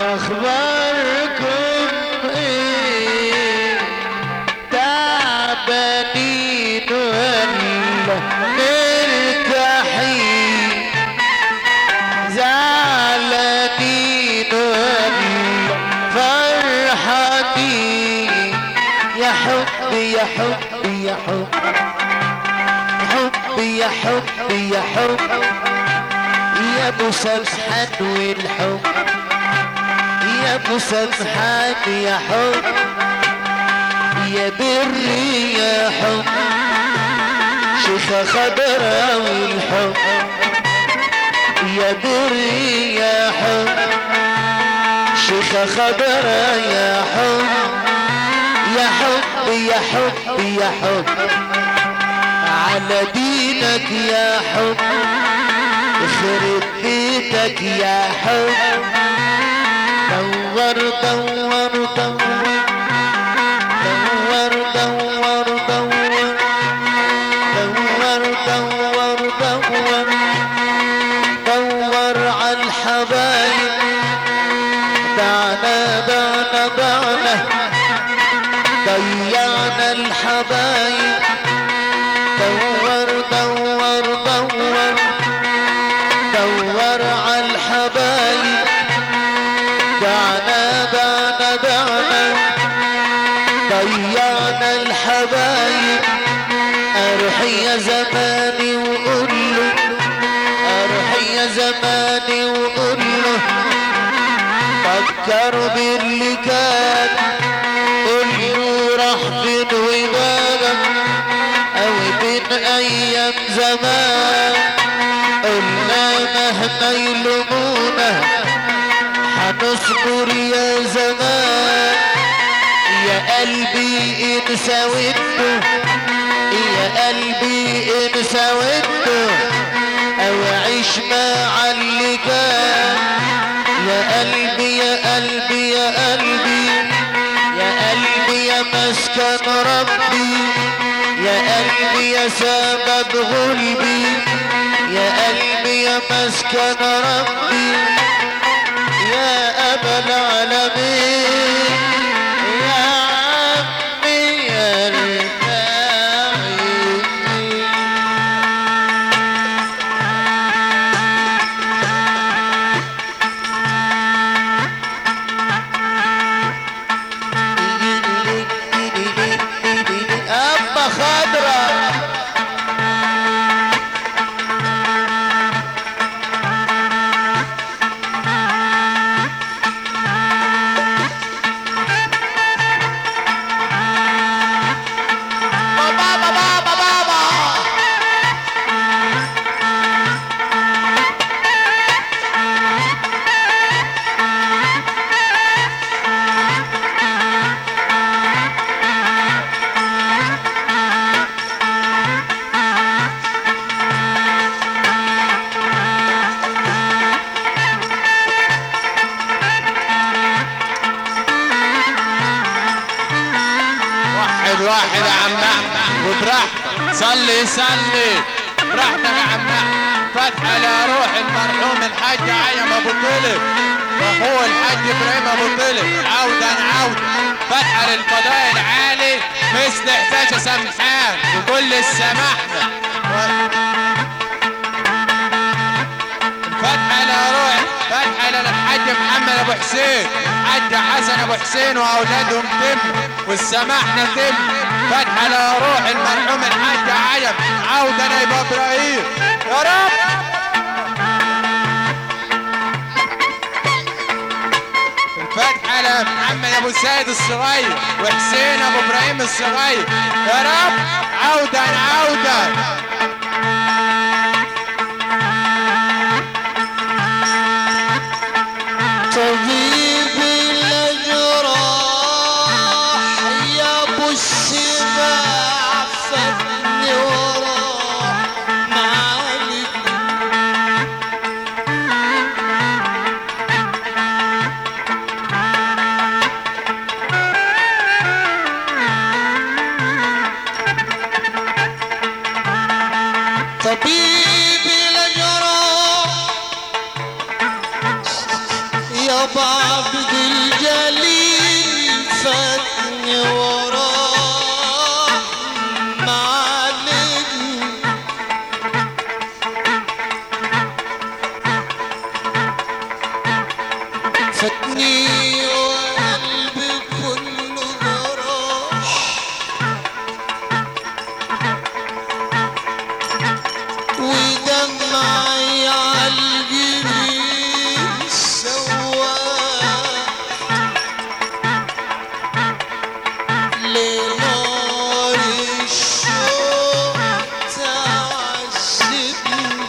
اخباركم ايه تعبانين ولا مرتاحين زعلانين ولا فرحانين يا حب يا حب يا حب حب يا حب يا حب يا ابو سمحان والحب يا ابو سمحان يا حب يا بري يا حب شيخة خضرا والحب يا بري يا حب شيخة خضرا يا حب يا حب يا حب يا حب على دينك يا حب يخرب بيتك يا حب دور دور دور دور دور دور دور دور دور دور على الحبايب دعنا دعنا دعنا ضيعنا الحبايب دور دور دور دور على الحبايب دعنا دعنا دعنا ضيعنا الحبايب اروح يا زماني وقول له اروح يا زماني وقول له فكر باللي كان قول له راح فين وبالك او بين ايام زمان قلنا مهما يلومونا هنصبر يا زمان يا قلبي انسى وده يا قلبي انسى وده او عيش مع اللي كان يا قلبي يا قلبي يا قلبي يا قلبي يا مسكن ربي يا قلبي يا سبب غلبي يا قلبي يا مسكن ربي يا أبا العالمين يا عمي يا رفاعي أما خضرة بابا بابا بابا واحد واحد يا عم احمد وبراحتك صلي صلي براحتك يا عم احمد فتحة لروح المرحوم الحاج عيم ابو طلب واخوه الحاج ابراهيم ابو طلب عودا عودا فتحة للقضاء العالي مثل احتاج سمحان وكل السماحة فتحة لروح فتحة للحاج محمد ابو حسين حاج حسن ابو حسين واولادهم تم والسماحنا تم فتحة لروح المرحوم الحاج عجب عودة نايب ابراهيم يا رب الفتحة لمحمد ابو سيد الصغير وحسين ابو ابراهيم الصغير يا رب عودة عودة طبيب الجراح يا ابو السماع فدني وراح معالج عبد الجليل فاتني وراه معلم فاتني وقلبي كله جراح ودمعي عالجبين سواح لنار الشوق تعذبني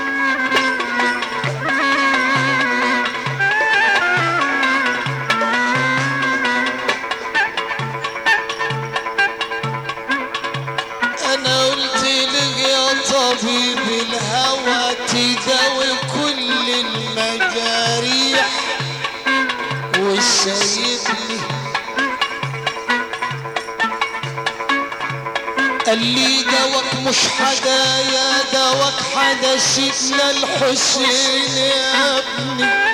انا قلت لك يا طبيب الهوى تداوي كل المجاريح وسايبني قال لي دواك مش حدا يا دواك حدا سيدنا الحسين يا ابني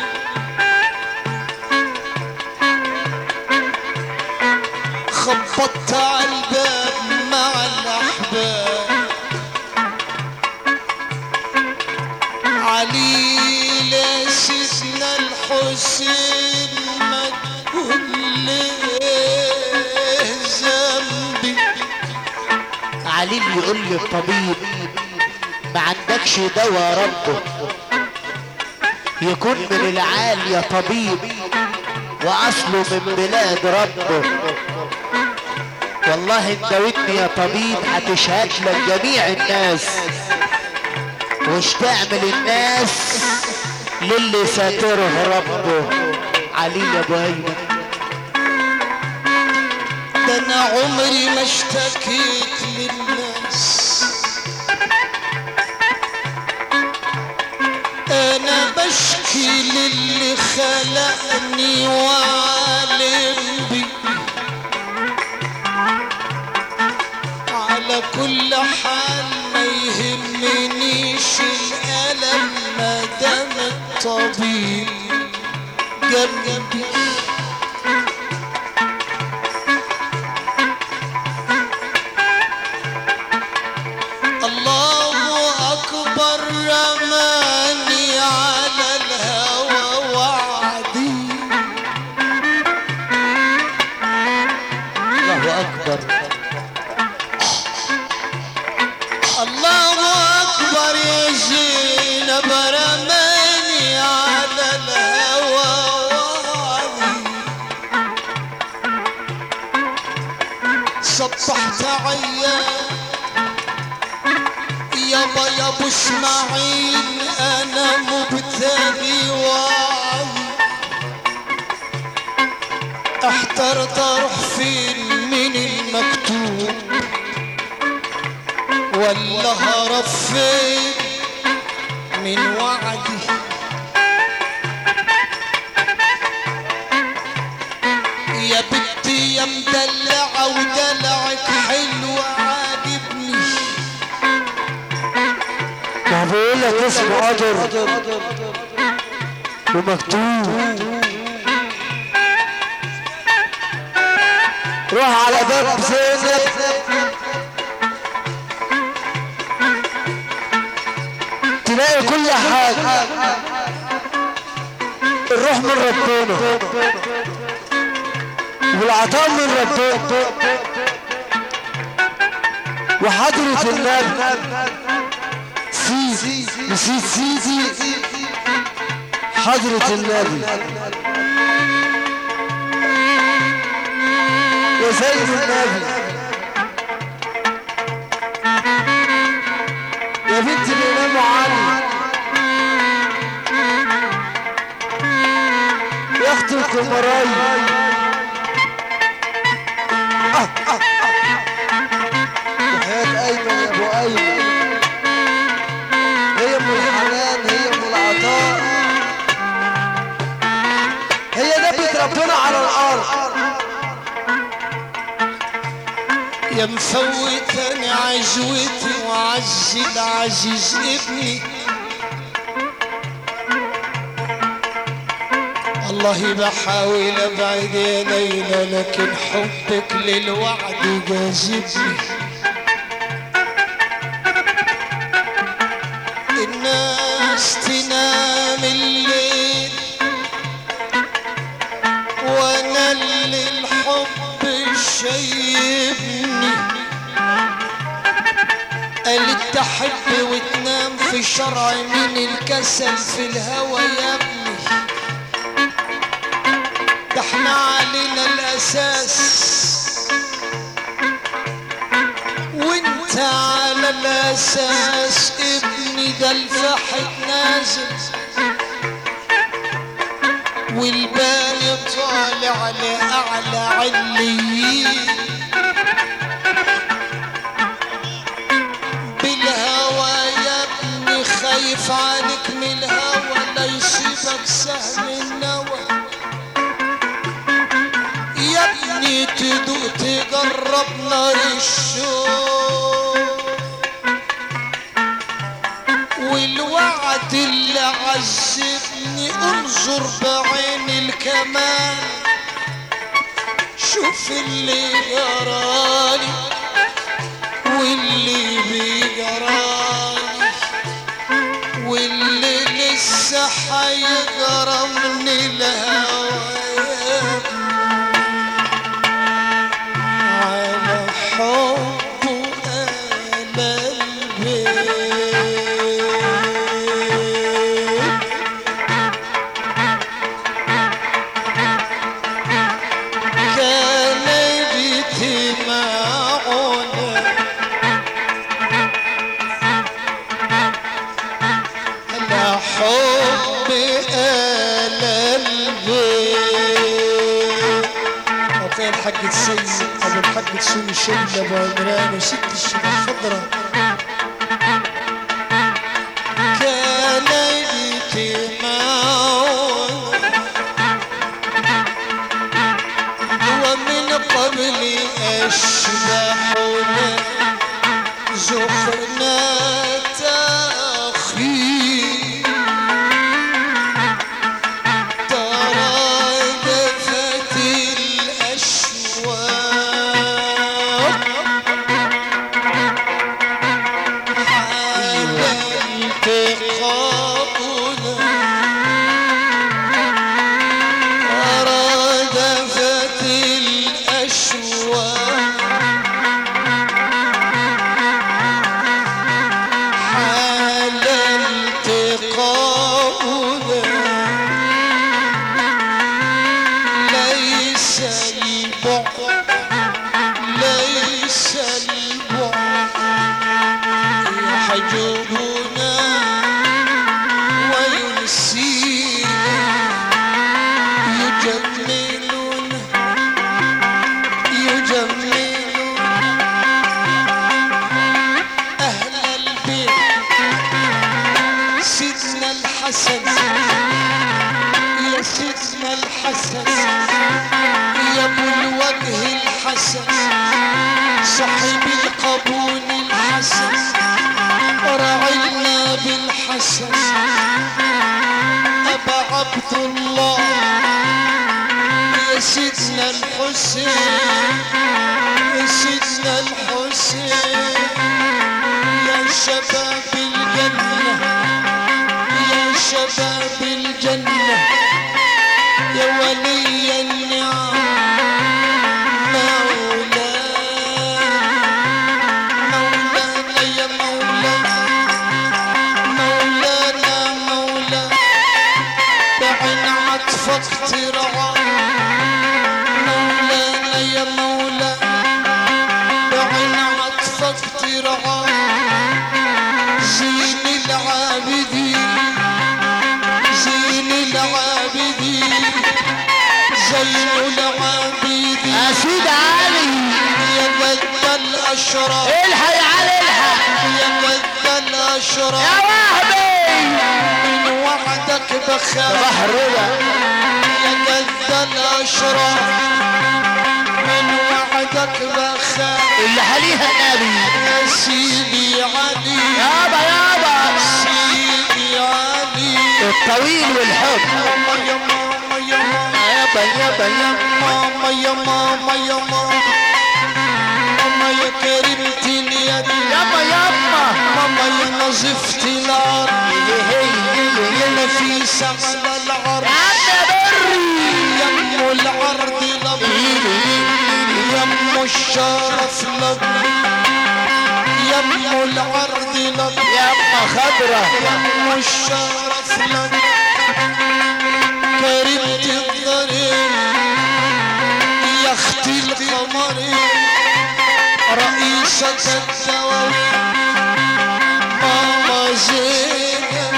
خبطت على الباب مع الأحباب علي لا سيدنا الحسين ما تقول إيه ذنبي علي يقول لي الطبيب ما عندكش دواء ربه يكون من العال يا طبيب واصله من بلاد ربه والله انت ودني يا طبيب هتشهد لك جميع الناس وش تعمل الناس للي ساتره ربه علي يا ابو ايمن ده انا عمري ما اشتكيت للناس انا بشكي للي خلقني وعالم بي على كل حال ما يهمنيش الالم ما دام الطبيب جنبي الله أكبر رماني على الهوى وعدي الله اكبر الله أكبر يا زينب رماني على الهوى وعدي صبحت عيان يابا يا ابو اسماعيل انا مبتغي وعي احترت اروح فين من المكتوب ولا هرب فين من وعدي يا بنتي يا مدلعة ودلعك حلو عاجبني ما بقول لك اسمه قدر ومكتوب روح على باب زينب تلاقي كل حاجة الروح من ربنا والعطاء من ربنا وحضرة النبي سيدي نسيت سيدي حضرة النبي يا سيد النبي يا بنت الإمام علي يا أخت الكمراي وحياة أيمن يا أبو أيمن هي ام الحنان هي ام العطاء هي نبت ربنا على الارض يا مفوتني عجوتي وعز العزيز ابني والله بحاول ابعد يا ليلى لكن حبك للوعد جاذبني الناس تنام الليل وانا اللي الحب شايبني قالت تحب وتنام في شرع من الكسل في الهوى يا ابني ده احنا علينا الاساس وانت على الاساس ابني ده الفحت نازل والباقي طالع لاعلى عليين بالهوى يا ابني خايف عليك من الهوى لا يصيبك سهم النوى يا ابني تدوق تجرب نار الشوق والوعد اللي عذبني انظر بعين الكمال شوف اللي جرالي واللي بيجرالي واللي لسه حيجرى من الهوى على حب قلبي كان اجتماعنا على حب آل البيت وكان الحاج السيد ابو الحاج سوني شله ابو عمران وست الشيخ الخضراء كان اجتماعنا ومن قبل أشباحنا زخرنا تأخير ترادفت الأشواق حال التقاؤنا ترادفت الأشواق حال التقاؤنا ليس البعد ليس البعد يحجبنا وينسينا يجملنا يجملنا أهل البيت سيدنا الحسن يا سيدنا الحسن يا ابو الوجه الحسن صاحب القبول الحسن راعينا بالحسن ابا عبد الله يا سيدنا الحسين يا سيدنا الحسين يا شباب الجنة يا شباب الجنة يا ولي النعم مولانا مولانا يا مولانا مولانا مولانا بعين عطفك ترعى مولانا يا مولانا بعين عطفك ترعى زين العابدين زين العابدين زين العابدين اسيد علي يا قد الاشرار الحق يا علي الحق يا قد يا الاشرار وهبي من وعدك بخاف بحر رضا يا قد الاشرار من وعدك بخاف اللي حليها النبي يا سيدي علي يابا يابا سيدي علي الطويل والحب ماما يا ماما يا ماما يابا يابا يابا ماما يا ماما يا ماما ماما يا كريمة اليد يابا يابا ماما يا نظيفة الأرض يا نفيسة على العرض يا ام العرض الابيض يا ام الشرف الابيض يا ام العرض الابيض يابا خضرة يا ام الشرف الابيض كريمة الضرير يا اختي القمرين رئيسة الدواوين ماما زينب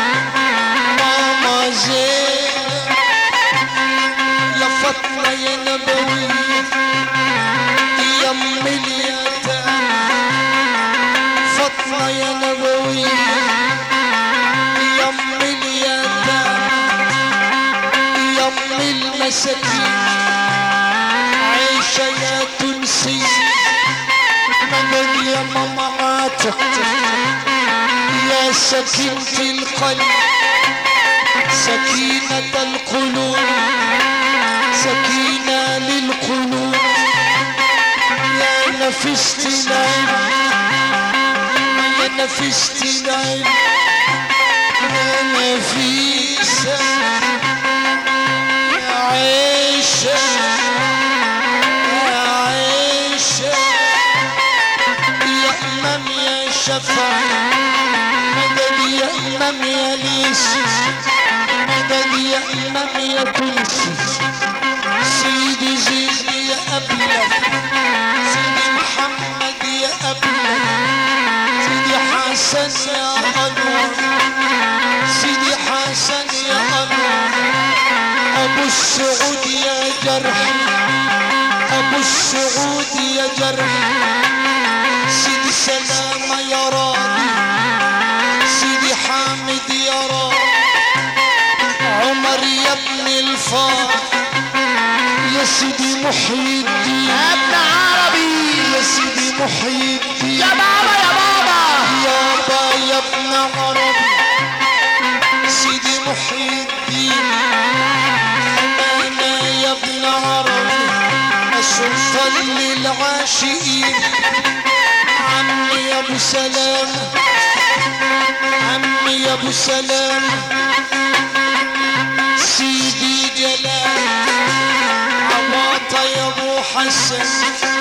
ماما زينب يا فاطمة يا نبوية يا ام اليتامى فاطمة يا نبوية يا ام اليتامى يا ام المساكين عيشة يا تونسي مدد يا ماما عاتق يا سكينة القلب سكينة القلوب سكينة للقلوب يا نفست العين يا نفست العين يا نفيسة يا عيشة يا عيشة يا إمام يا شفا مدد يا إمام يا ليس مدد يا إمام يا تونسي سيدي زيدي يا أبلة سيدي محمد يا أبلة سيدي حسن يا أنور سيدي حسن يا أنور أبو السعود يا جرح أبو السعود يا جرح سيدي سلامة يا راضي سيدي حامد يا راضي عمر يا ابن الفار يا سيدي محيي الدين يا ابن عربي يا سيدي محيي الدين يا بابا يا بابا يابا يا ابن عربي سيدي محيي الدين أمانة يا ابن عربي السلطان للعاشقين عمي يا ابو سلام عمي يا ابو سلام سيدي جلال عباطة يا ابو حسن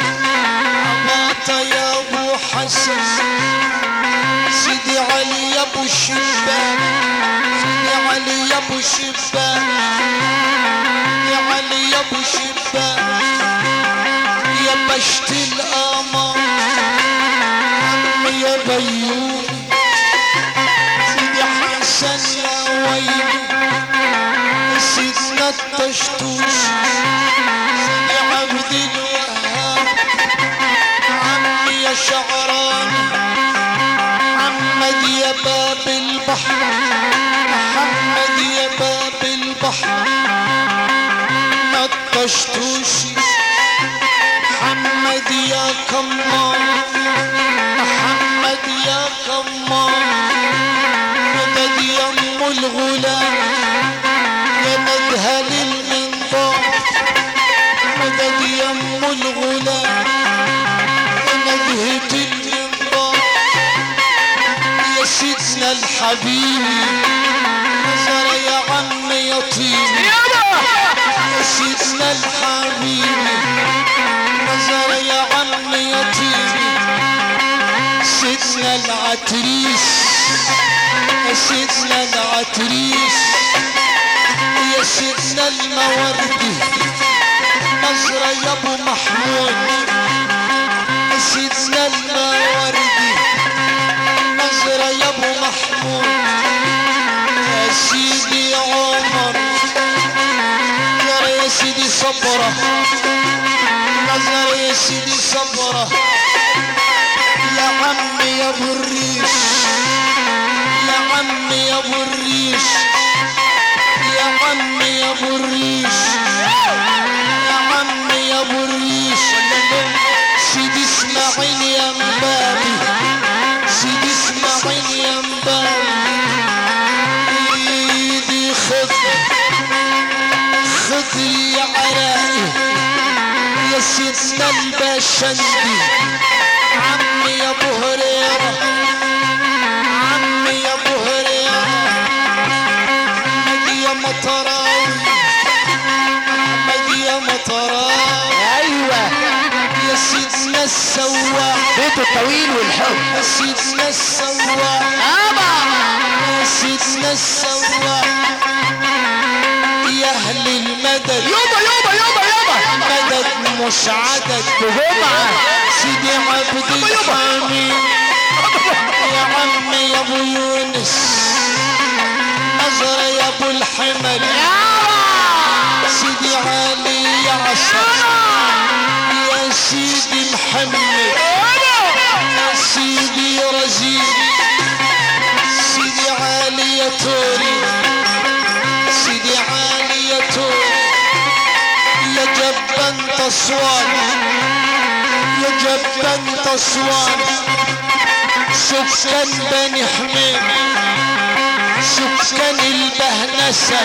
عباطة يا ابو حسن سيدي علي يا ابو الشباب سيدي علي يا ابو الشباب يا علي يا ابو الشباب يا بشت القمر عمي يا بيوم سيدي حسن يا ويلي سيدنا الطشطوش سيدي عبد الوهاب عمي يا شعراني محمد يا باب البحر محمد يا باب البحر نطشتوشي محمد يا كمان محمد يا كمان مدد يا ام الغلام يا مدهل المنبر مدد يا ام الغلام يا ندهة المنبر يا سيدنا الحبيب نظر يا عم يا طيب يا سيدنا الحبيب نظر يا عم يا طيب سيدنا العتريس يا سيدنا العتريس يا سيدنا الموردي نظرة يا ابو محمود يا سيدنا الموردي نظرة يا ابو محمود يا سيدي عمر يا يا سيدي صبرة نظرة يا سيدي صبرة يا عمي يا ابو الريش يا عمي يا ابو الريش يا عمي يا ابو الريش يا عمي يا ابو الريش سيدي اسماعيل يا مبابي سيدي اسماعيل يا مبابي ايدي خضر خضري يا عرائي يا سيدنا الباشندي عمي يا ابو هريره عمي يا ابو هريره احمد يا مطراوي احمد يا مطراوي ايوه يا سيدنا السواق بيته الطويل والحب يا سيدنا السواق ابا يا سيدنا السواق يا اهل المدد يابا يابا يابا يابا مدد مش عدد جمعة سيدي عبد الحميد يا عمي يا ابو يونس نظرة يا ابو الحمل سيدي علي يا عشر يا سيدي محمد يا سيدي رزيل سيدي علي يا توري سيدي علي يا توري يا جبان تصوان يا جبان تصوان سكان بني حميد سكان البهنسة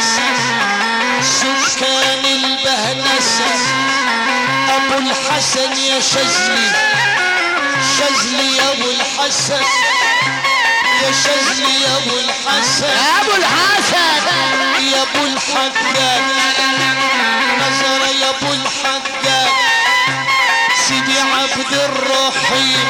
سكان البهنسة ابو الحسن يا شزلي شزلي يا ابو الحسن يا شزلي يا ابو الحسن ابو الحسن يا ابو الحجاج نظرة يا ابو الحجاج سيدي عبد الرحيم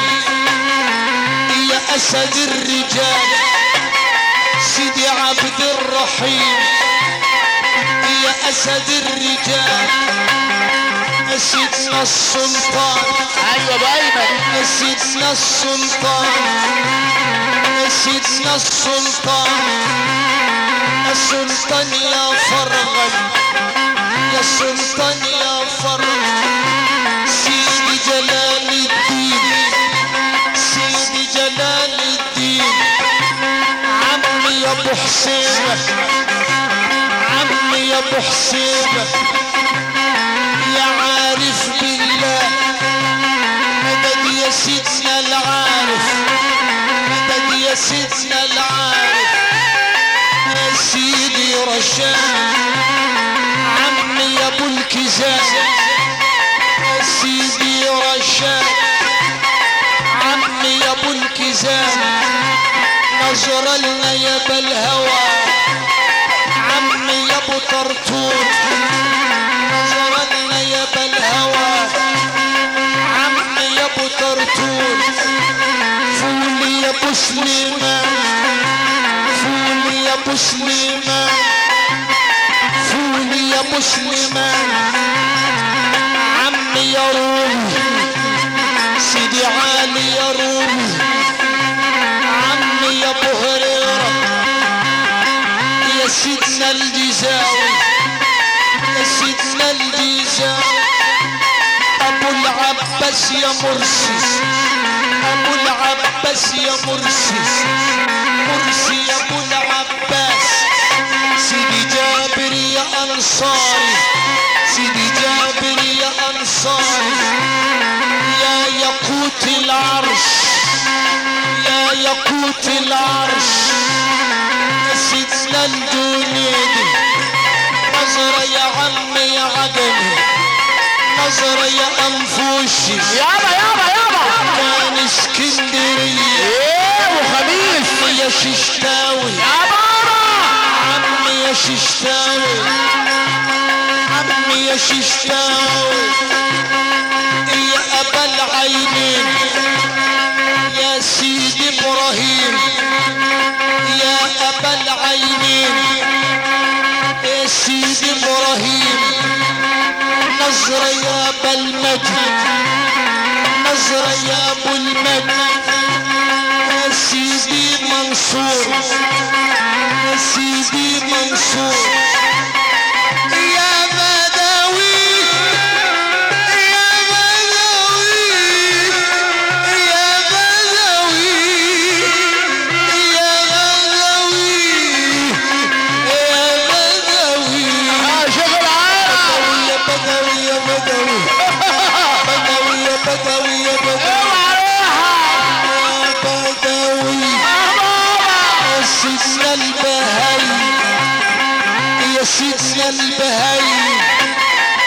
يا اسد الرجال سيدي عبد الرحيم يا اسد الرجال يا سيدنا السلطان ايوه بايمن يا سيدنا السلطان يا سيدنا السلطان يا سلطان يا فرغل يا سلطان يا فرغل سيدي جلال الدين سيدي جلال الدين عمي يا ابو حسين عمي يا ابو حسين يا عارف بالله مدد يا سيدنا العارف مدد يا سيدنا العارف يا سيدي رشاد عمي يا ابو الكزاز يا سيدي رشاد عمي يا ابو الكزاز نظر لنا يا بالهوى عمي يا ابو طرطور نظر لنا يا بالهوى عمي يا ابو طرطور فولي يا ابو سليمان فولي يا ابو سليمان فولي يا ابو سليمان عمي يا رومي سيدي علي يا رومي عمي يا ابو هريره يا سيدنا الجزاوي يا سيدنا الجزاوي ابو العباس يا مرسي ابو العباس يا مرسي مرسي يا ابو العباس سيدي جابر يا انصاري سيدي جابر يا انصاري يا يقوت العرش يا يقوت العرش يا سيدنا الجنيدي نظرة يا عمي يا عدمي نظرة يا انفوشي يابا يابا يابا كان اسكندرية ايه وخميس عمي يا ششتاوي يا بابا عمي يا ششتاوي عمي يا ششتاوي يا ابا العينين يا سيدي ابراهيم يا ابا العينين يا سيدي ابراهيم نظرة يا ابا المجد نظرة يا ابو المجد يا سيدي منصور يا سيدي منصور يا بدوي يا بدوي يا بدوي يا بدوي يا بدوي اه شغل عالم يا بدوي يا بدوي بدوي يا بدوي يا بدوي اوعى روحها يا بدوي يا بابا يا سيدنا البهي يا سيدنا البهي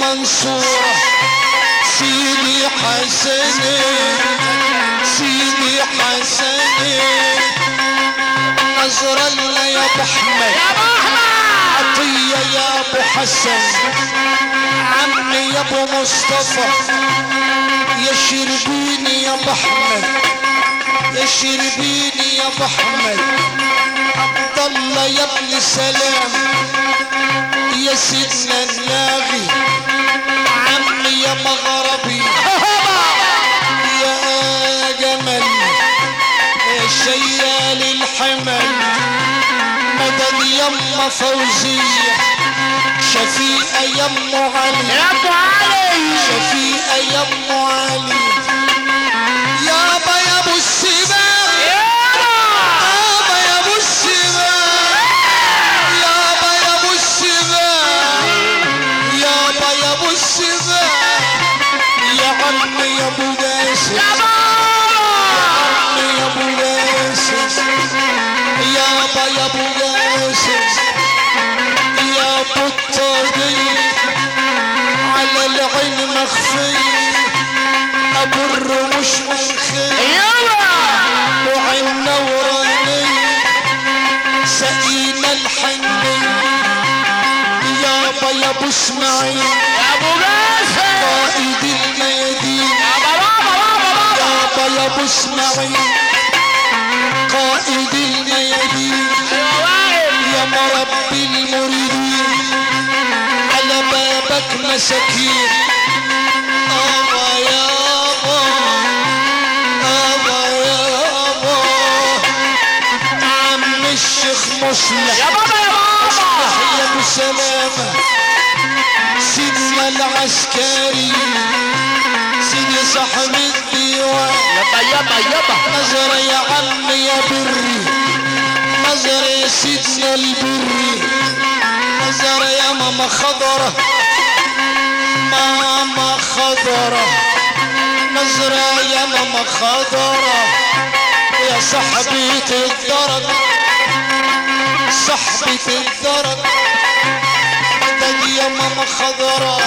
المنصورة سيدي حسن سيدي حسن نظرا لنا يا ابو احمد عطية يا ابو حسن عمي يا ابو مصطفى يا شربيني يا ابو احمد يا شربيني يا ابو احمد عبد الله يا ابن سلام يا سيدنا الناغي عمي يا مغربي يا جمل يا شيال الحمل مدد يما فوزية شفيقة يما علي يا ابو علي شفيقة يما علي يابا يا ابو السباق يابا يا ابو السباق يابا يا ابو السباق يابا يا ابو السباق يا عمي يا ابو داسس يا عمي يا ابو داسس يابا يا ابو داسس يا ابو الطريق على العين مخفي ابو الرموش منخي وعين نوراني سقينا الحني يابا يا ابو اسماعيل يا ابو باسل قائد الميادين يا بابا يابا يا ابو اسماعيل قائد الميادين يا مربي المريدين على بابك مساكين آبا يابا آبا يابا عم الشيخ مصلح يا بابا يا بابا يا ابو سلامة سيدنا العسكري سيدي صاحب الديوان يابا يابا يابا نظر يا عم يا بري نظر يا سيدنا البري نظر يا ماما خضرة ماما خضرة نظر يا ماما خضرة يا صاحبة الدرج صاحبة الدرج مدد يا ماما خضرة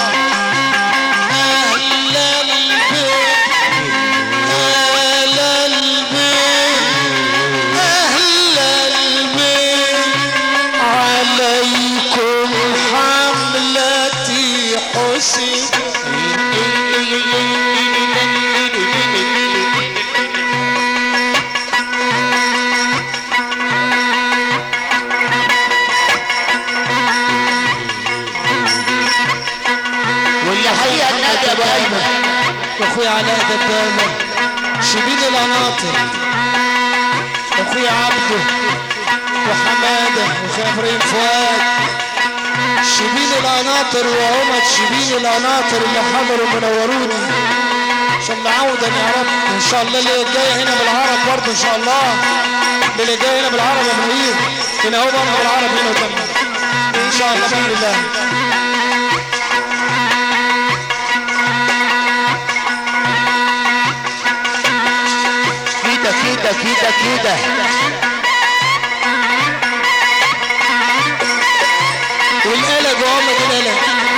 أهل البيت أهل البيت أهل البيت عليكم حملتي حسين واللي حقيقة النادي يا ابو ايمن واخويا علاء دبابة شبين القناطر واخويا عبده وحمادة واخويا ابراهيم فؤاد شبين القناطر وعمد شبين القناطر اللي حضروا منوروني ان شاء الله عودا يا رب ان شاء الله اللي جاي هنا بالعرب برضه ان شاء الله اللي جاي هنا بالعرب يا ابراهيم هنا هو بقى بالعرب هنا قدامنا ان شاء الله باذن الله كده كده كده كده والآلة جوامة الآلة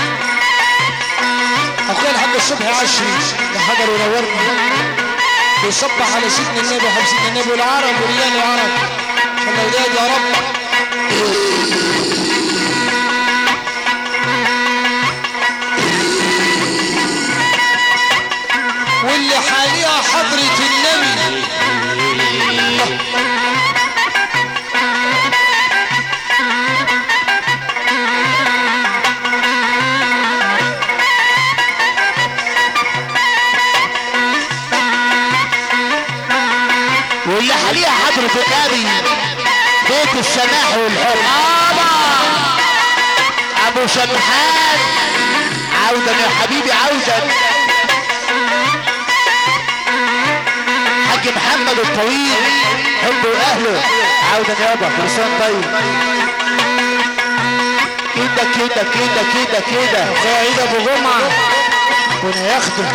أخويا الحاج الصبحي عشري ده حجر ونورنا بيصبح على سيدنا النبي وحب سيدنا النبي والعرب وريال العرب عشان الأولاد يا رب واللي حاليها حضرة النبي واللي حاليها حضرة النبي بيت السماح والحب ابو سمحان عودا يا حبيبي عودا حاج محمد الطويل حبه واهله عودا يابا فرسان طيب كده كده كده كده كده اخويا عيد ابو جمعه كنا ياخده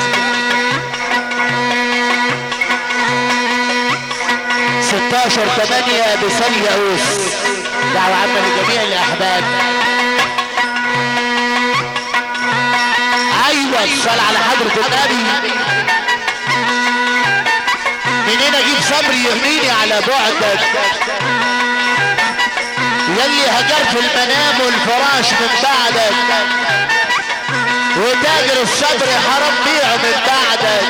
16 8 بسال ياقوس دعوة عامة لجميع الأحباب ايوه الصلاة على حضرة النبي منين اجيب صبر يغنيني على بعدك يلي هجرت المنام والفراش من بعدك وتاجر الصبر حرام بيعه من بعدك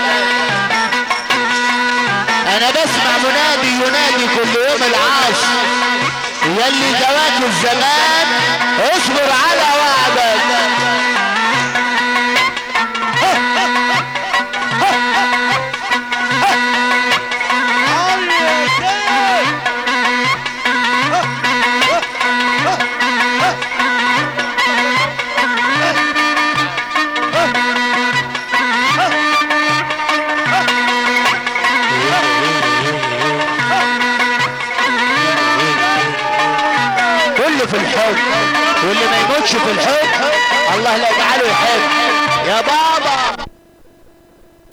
انا بسمع منادي ينادي كل يوم العصر يلي جواك الزمان اصبر على وعدك كله في الحب واللي ما يموتش في الحب الله لا يجعله يحب يا بابا